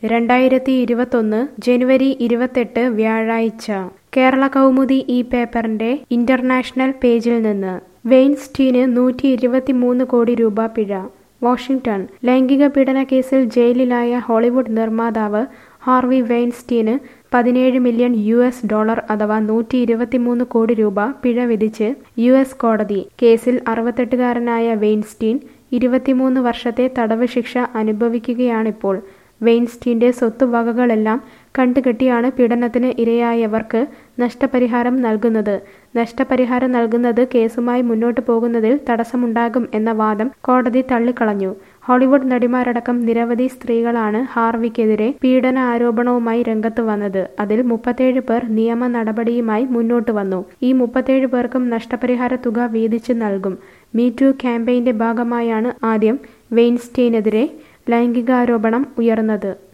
രണ്ടായിരത്തി ഇരുപത്തൊന്ന് ജനുവരി ഇരുപത്തെട്ട് വ്യാഴാഴ്ച കേരള കൗമുദി ഈ പേപ്പറിന്റെ ഇന്റർനാഷണൽ പേജിൽ നിന്ന് വെയിൻസ്റ്റീന് നൂറ്റി ഇരുപത്തിമൂന്ന് കോടി രൂപ പിഴ വാഷിംഗ്ടൺ ലൈംഗിക പീഡന കേസിൽ ജയിലിലായ ഹോളിവുഡ് നിർമ്മാതാവ് ഹാർവി വെയിൻസ്റ്റീന് പതിനേഴ് മില്യൺ യു എസ് ഡോളർ അഥവാ നൂറ്റി ഇരുപത്തിമൂന്ന് കോടി രൂപ പിഴ വിധിച്ച് യു എസ് കോടതി കേസിൽ അറുപത്തെട്ടുകാരനായ വെയിൻസ്റ്റീൻ ഇരുപത്തിമൂന്ന് വർഷത്തെ തടവ് ശിക്ഷ അനുഭവിക്കുകയാണിപ്പോൾ വെയിൻസ്റ്റീന്റെ സ്വത്തുവകകളെല്ലാം കണ്ടുകെട്ടിയാണ് പീഡനത്തിന് ഇരയായവർക്ക് നഷ്ടപരിഹാരം നൽകുന്നത് നഷ്ടപരിഹാരം നൽകുന്നത് കേസുമായി മുന്നോട്ടു പോകുന്നതിൽ തടസ്സമുണ്ടാകും എന്ന വാദം കോടതി തള്ളിക്കളഞ്ഞു ഹോളിവുഡ് നടിമാരടക്കം നിരവധി സ്ത്രീകളാണ് ഹാർവിക്കെതിരെ പീഡന ആരോപണവുമായി രംഗത്ത് വന്നത് അതിൽ മുപ്പത്തേഴ് പേർ നിയമ നടപടിയുമായി മുന്നോട്ട് വന്നു ഈ മുപ്പത്തേഴ് പേർക്കും നഷ്ടപരിഹാര തുക വീതിച്ച് നൽകും മീറ്റു ക്യാമ്പയിന്റെ ഭാഗമായാണ് ആദ്യം വെയിൻസ്റ്റീനെതിരെ ലൈംഗികാരോപണം ഉയർന്നത്